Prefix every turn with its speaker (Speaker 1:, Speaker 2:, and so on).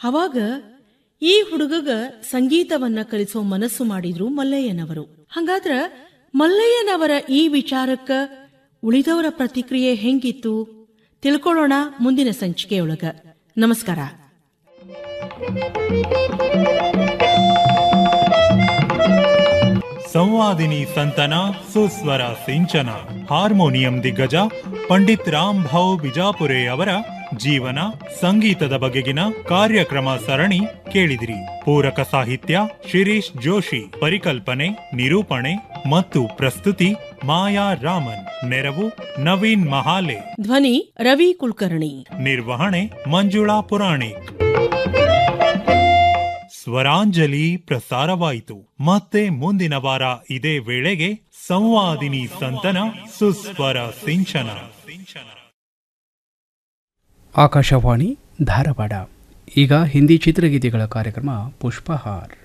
Speaker 1: ಅವಾಗ ಈ ಹುಡುಗಗ ಸಂಗೀತವನ್ನ ಕಲಿಸೋ ಮನಸ್ಸು ಮಾಡಿದ್ರು ಮಲ್ಲಯ್ಯನವರು ಹಂಗಾದ್ರ ಮಲ್ಲಯ್ಯನವರ ಈ ವಿಚಾರಕ್ಕ ಉಳಿದವರ ಪ್ರತಿಕ್ರಿಯೆ ಹೆಂಗಿತ್ತು ತಿಳ್ಕೊಳ್ಳೋಣ ಮುಂದಿನ ಸಂಚಿಕೆಯೊಳಗ ನಮಸ್ಕಾರ
Speaker 2: ಸಂವಾದಿನಿ ಸಂತನ ಸುಸ್ವರ ಸಿಂಚನ ಹಾರ್ಮೋನಿಯಂ ದಿಗ್ಗಜ ಪಂಡಿತ್ ರಾಮ್ ಭಾವ್ ಬಿಜಾಪುರೆ ಅವರ ಜೀವನ ಸಂಗೀತದ ಬಗೆಗಿನ ಕಾರ್ಯಕ್ರಮ ಸರಣಿ ಕೇಳಿದಿರಿ ಪೂರಕ ಸಾಹಿತ್ಯ ಶಿರೀಶ್ ಜೋಶಿ ಪರಿಕಲ್ಪನೆ ನಿರೂಪಣೆ ಮತ್ತು ಪ್ರಸ್ತುತಿ ಮಾಯಾ ರಾಮನ್ ನೆರವು ನವೀನ್ ಮಹಾಲೆ
Speaker 1: ಧ್ವನಿ ರವಿ ಕುಲಕರ್ಣಿ
Speaker 2: ನಿರ್ವಹಣೆ ಮಂಜುಳಾ ಪುರಾಣಿಕ್ ಸ್ವರಾಂಜಲಿ ಪ್ರಸಾರವಾಯಿತು ಮತ್ತೆ ಮುಂದಿನ ವಾರ ಇದೇ ವೇಳೆಗೆ ಸಂವಾದಿನಿ ಸಂತನ ಸುಸ್ವರ ಸಿಂಚನ
Speaker 3: ಆಕಾಶವಾಣಿ ಧಾರವಾಡ ಈಗ ಹಿಂದಿ ಚಿತ್ರಗೀತೆಗಳ ಕಾರ್ಯಕ್ರಮ ಪುಷ್ಪಹಾರ್